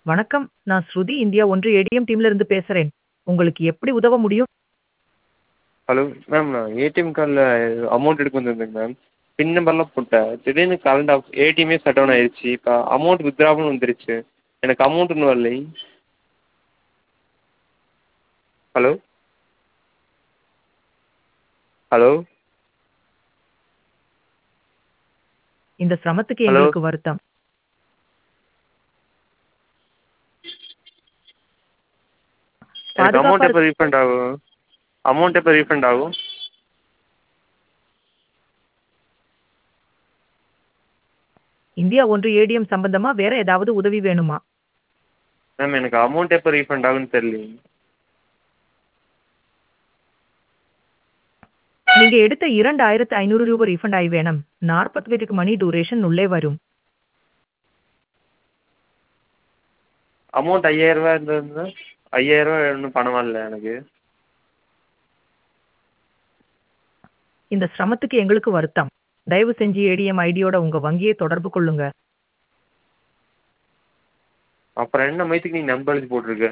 வணக்கம் நான் ஸ்ருதி இந்தியா ஒன்று ஏடிஎம் டீம்ல இருந்து பேசுறேன் உங்களுக்கு எப்படி உதவ முடியும் ஹலோ மேம் நான் ஏடிஎம் கார்டில் அமௌண்ட் எடுக்க வந்திருந்தேங்க மேம் பின் நம்பர்லாம் போட்டேன் திடீர்னு கரண்ட் ஆஃப் ஏடிஎம்மே ஷட் டவுன் ஆயிடுச்சு இப்போ அமௌண்ட் வித்ட்ராவும் வந்துருச்சு எனக்கு அமௌண்ட் இன்னும் வரலை ஹலோ ஹலோ இந்த சிரமத்துக்கு Hello? எங்களுக்கு வருத்தம் எனக்கு அமௌண்ட் பாதுகாப்பா எப்போ ரீஃபண்ட் ஆகும் அமௌண்ட் எப்போ ரீஃபண்ட் ஆகும் இந்தியா ஒன்று ஏடிஎம் சம்பந்தமா வேற ஏதாவது உதவி வேணுமா மேம் எனக்கு அமௌண்ட் எப்போ ரீஃபண்ட் ஆகும்னு தெரியலைங்க நீங்க எடுத்த இரண்டாயிரத்து ஐநூறு ரூபாய் ரீஃபண்ட் ஆகி வேணும் நாற்பத்தி எட்டுக்கு மணி டூரேஷன் உள்ளே வரும் அமௌண்ட் ஐயாயிரரூவா இருந்ததுன்னா ஐயாயிரரூவா இன்னும் பணம் வரல எனக்கு இந்த சிரமத்துக்கு எங்களுக்கு வருத்தம் தயவு செஞ்சு ஏடிஎம் ஐடியோட உங்க வங்கியை தொடர்பு கொள்ளுங்க அப்புறம் என்ன மைத்துக்கு நீங்கள் நம்பர் எழுதி போட்டிருக்க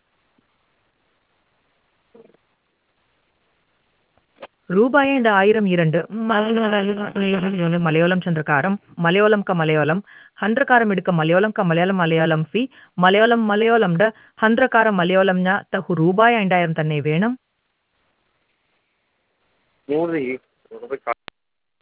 ரூபாய் இந்த ஆயிரம் இரண்டு மலையாளம் சந்திரகாரம் மலையாளம் க மலையாளம் ஹந்திரகாரம் எடுக்க மலையாளம் க மலையாளம் மலையாளம் ஃபி மலையாளம் மலையாளம் ட ஹந்திரகாரம் மலையாளம் ஞ தகு ரூபாய் ஐந்தாயிரம் தன்னை வேணும் நூறு ரூபாய்